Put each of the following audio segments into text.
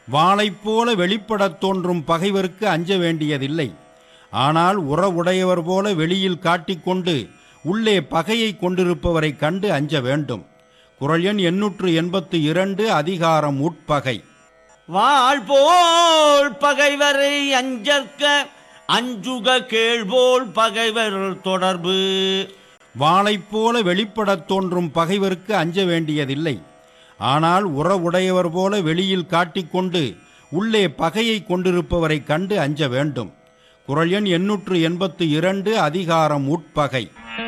வாளைப் போல வெளிப்படத் தோன்றும் பகைவருக்கு அஞ்ச வேண்டியதில்லை ஆனால் உறவுடையவர் போல வெளியில் காட்டிக்கொண்டு உள்ளே பகையை கொண்டிருப்பவரை கண்டு அஞ்ச வேண்டும் குரல் எண் எண்ணூற்று எண்பத்து இரண்டு அதிகாரம் உட்பகை வாழ்போல் பகைவரை அஞ்சற்க அஞ்சுக கேள்போல் பகைவர் தொடர்பு வாளைப் போல வெளிப்படத் தோன்றும் பகைவருக்கு அஞ்ச வேண்டியதில்லை ஆனால் உறவுடையவர் போல வெளியில் காட்டிக்கொண்டு உள்ளே பகையை கொண்டிருப்பவரை கண்டு அஞ்ச வேண்டும் குரல் எண் எண்ணூற்று எண்பத்து இரண்டு அதிகாரம் உட்பகை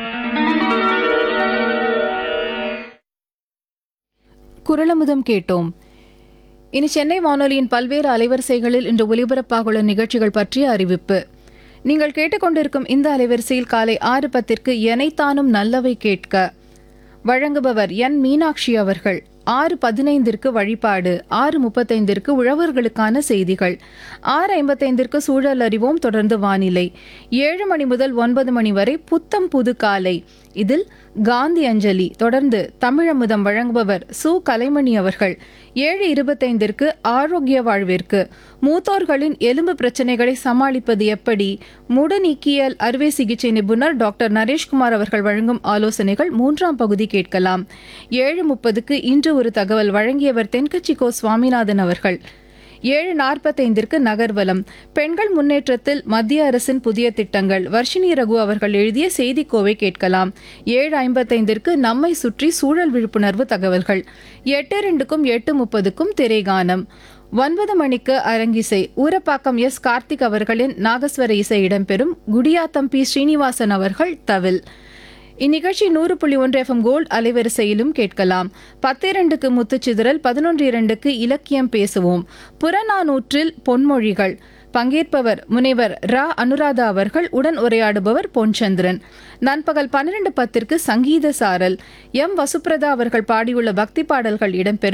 குரலமுதம் கேட்டோம் இனி சென்னை வானொலியின் பல்வேறு அலைவரிசைகளில் இன்று ஒலிபரப்பாகுள்ள நிகழ்ச்சிகள் பற்றிய அறிவிப்பு நீங்கள் கேட்டுக்கொண்டிருக்கும் இந்த அலைவரிசையில் காலை ஆறு பத்திற்கு எனைத்தானும் நல்லவை கேட்க வழங்குபவர் என் மீனாட்சி அவர்கள் ஆறு பதினைந்திற்கு வழிபாடு ஆறு முப்பத்தைந்திற்கு உழவர்களுக்கான செய்திகள் ஆறு ஐம்பத்தைந்திற்கு சூழல் அறிவோம் தொடர்ந்து வானிலை ஏழு மணி முதல் ஒன்பது மணி வரை புத்தம் புது காலை இதில் காந்தி அஞ்சலி தொடர்ந்து தமிழமுதம் வழங்குபவர் சு கலைமணி அவர்கள் ஏழு இருபத்தைந்திற்கு ஆரோக்கிய வாழ்விற்கு மூத்தோர்களின் எலும்பு பிரச்சனைகளை சமாளிப்பது எப்படி முடு நீக்கியல் அறுவை சிகிச்சை நிபுணர் டாக்டர் நரேஷ்குமார் அவர்கள் வழங்கும் ஆலோசனைகள் மூன்றாம் பகுதி கேட்கலாம் ஏழு முப்பதுக்கு இன்று ஒரு தகவல் வழங்கியவர் தென்கட்சி கோ சுவாமிநாதன் அவர்கள் ஏழு நாற்பத்தைந்திற்கு நகர்வலம் பெண்கள் முன்னேற்றத்தில் மத்திய அரசின் புதிய திட்டங்கள் வர்ஷினி ரகு அவர்கள் எழுதிய செய்திக்கோவை கேட்கலாம் ஏழு ஐம்பத்தைந்திற்கு நம்மை சுற்றி சூழல் விழிப்புணர்வு தகவல்கள் எட்டு இரண்டுக்கும் எட்டு முப்பதுக்கும் திரைகானம் ஒன்பது மணிக்கு அரங்கிசை ஊரப்பாக்கம் எஸ் கார்த்திக் அவர்களின் நாகஸ்வர இசை இடம்பெறும் குடியாத்தம் பி ஸ்ரீனிவாசன் அவர்கள் தவில் இந்நிகழ்ச்சி நூறு புள்ளி ஒன்று எஃப்எம் கோல்ட் அலைவரிசையிலும் கேட்கலாம் பத்து இரண்டுக்கு முத்துச்சிதறல் பதினொன்று இரண்டுக்கு இலக்கியம் பேசுவோம் புறநானூற்றில் பொன்மொழிகள் பங்கேற்பவர் முனைவர் ரா அனுராதா அவர்கள் உடன் உரையாடுபவர் பொன்சந்திரன் நண்பகல் பன்னிரண்டு பத்திற்கு சங்கீத சாரல் எம் வசுப்ரதா அவர்கள் பாடியுள்ள பக்தி பாடல்கள் இடம்பெறும்